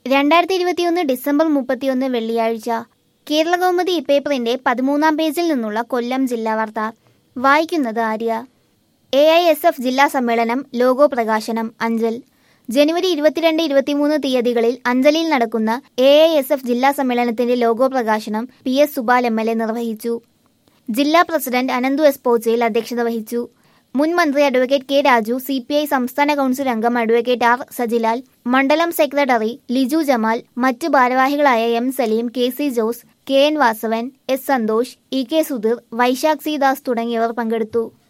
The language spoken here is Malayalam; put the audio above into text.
രണ്ടായിരത്തി ഇരുപത്തിയൊന്ന് ഡിസംബർ മുപ്പത്തിയൊന്ന് വെള്ളിയാഴ്ച കേരള കൗമുദി ഇപ്പേപ്പറിന്റെ പതിമൂന്നാം പേജിൽ നിന്നുള്ള കൊല്ലം ജില്ലാ വാർത്ത വായിക്കുന്നത് Arya A I S F ജില്ലാ സമ്മേളനം ലോഗോ പ്രകാശനം അഞ്ചൽ ജനുവരി ഇരുപത്തിരണ്ട് ഇരുപത്തിമൂന്ന് തീയതികളിൽ അഞ്ചലിൽ നടക്കുന്ന എ ഐ എസ് എഫ് ജില്ലാ സമ്മേളനത്തിന്റെ ലോഗോ പ്രകാശനം P S Subal M L A നിർവഹിച്ചു ജില്ലാ പ്രസിഡന്റ് അനന്തു എസ് പോച്ചയിൽ അധ്യക്ഷത വഹിച്ചു മുൻ മന്ത്രി advocate K Raju C P I സംസ്ഥാന കൗൺസിൽ അംഗം അഡ്വക്കേറ്റ് ആർ സജിലാൽ മണ്ഡലം സെക്രട്ടറി ലിജു ജമാൽ മറ്റ് ഭാരവാഹികളായ M Saleem K C Jose K N Vasavan S Santhosh E K Sudheer Vaishakh C Das തുടങ്ങിയവർ പങ്കെടുത്തു